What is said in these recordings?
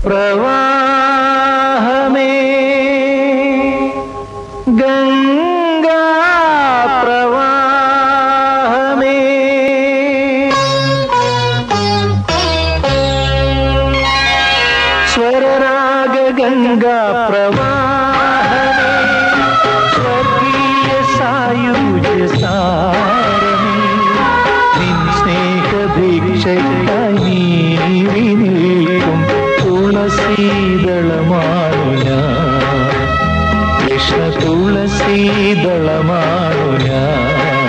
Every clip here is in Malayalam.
പ്രവാഹമേ ഗംഗാ പ്രവാഹമേ സ്വരരാഗ ഗംഗാ പ്രവാഹമേ സ്വർഗീയ സായുജ്യ സാരമേ നിൻ സ്നേഹദീക്ഷയ്ക്കായി നീ നിൽക്കും തുളസീതളമാണു ഞാൻ കൃഷ്ണ തുളസീതളമാണു ഞാൻ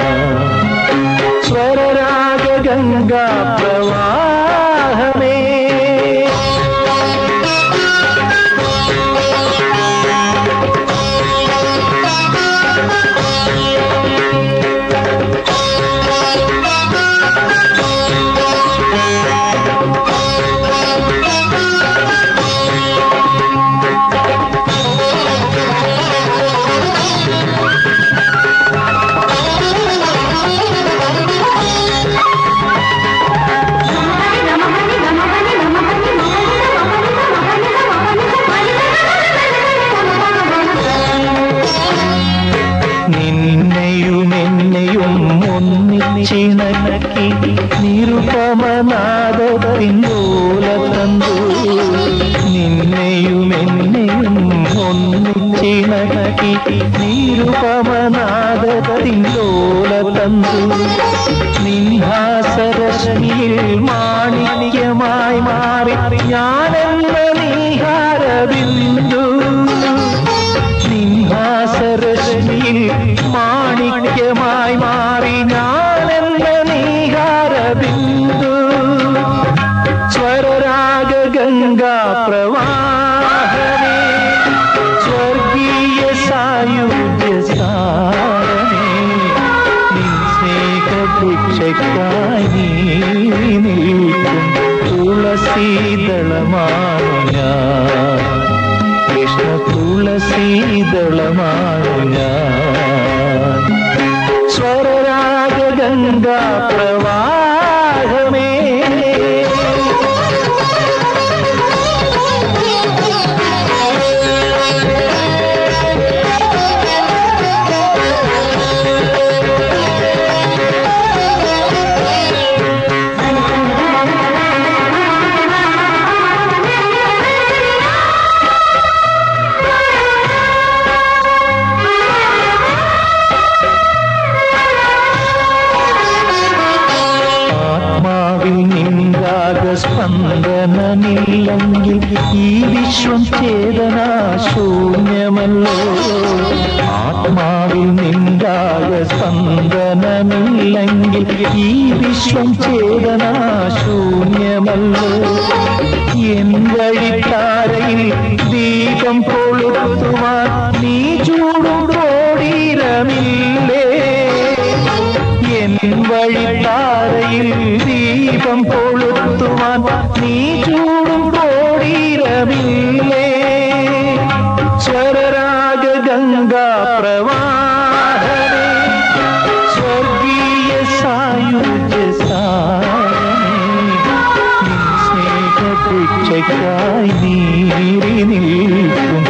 സ്വരരാഗ ഗംഗാ പ്രവാഹമേ നിന്നെയും എന്നെയും ഒന്നിച്ചിണക്കി നിരുപമനാദത്തിൻപോല തന്നു നിന്നെയും എന്നെയും ഒന്നിച്ചിണക്കി നിരുപമനാദത്തിൻപോല തന്നു നിൻഹാസരശ്മിയിൽ മാണിക്യമായി മാറി ഞാനെന്ന നീഹാരബിന്ദു സിംഹാസരശ്മിയിൽ മാണിക്യമായി മാറി ഞാനെന്ന നീഹാരബിന്ദു സ്വരരാഗ ഗംഗാ പ്രവാഹമേ സ്വർഗീയ സായുജ്യ സാരമേ നിൻ സ്നേഹഭിക്ഷയ്ക്കായി നീ നിൽക്കും തുളസീതളമാണു ഞാൻ കൃഷ്ണ തുളസീതളമാണു ഞാൻ സ്വരരാഗ ഗംഗാ പ്രവാഹമേ ആത്മാവിൽ നിന്ദാക സ്പന്ദനമില്ലെങ്കിൽ ഈ വിശ്വം ചേതനാശൂന്യമല്ലോ ആത്മാവിൽ നിന്ദാക സ്പന്ദനമില്ലെങ്കിൽ ഈ വിശ്വം ചേതനാശൂന്യമല്ലോ എൻ വഴിത്താരയിൽ ദീപം കൊളുത്തുവാൻ നീ ചൂടും കോടീരമില്ലേ എൻ വഴിത്താരയിൽ ദീപം കൊളുത്തുവാൻ നീ ചൂടും കോടീരമില്ലേ സ്വരരാഗ ഗംഗാ പ്രവാഹമേ സ്വർഗീയ സായുജ്യ സാരമേ നിൻ സ്നേഹഭിക്ഷയ്ക്കായി നീറി നിൽക്കും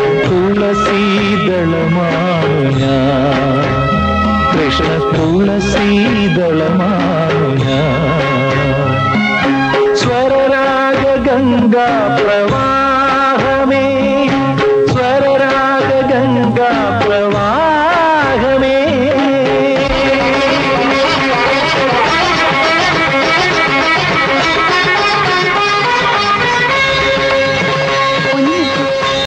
തുളസീതളമാണു ഞാൻ കൃഷ്ണ തുളസീതളമാണു ഞാൻ സ്വരരാഗ ഗംഗാ പ്രവാ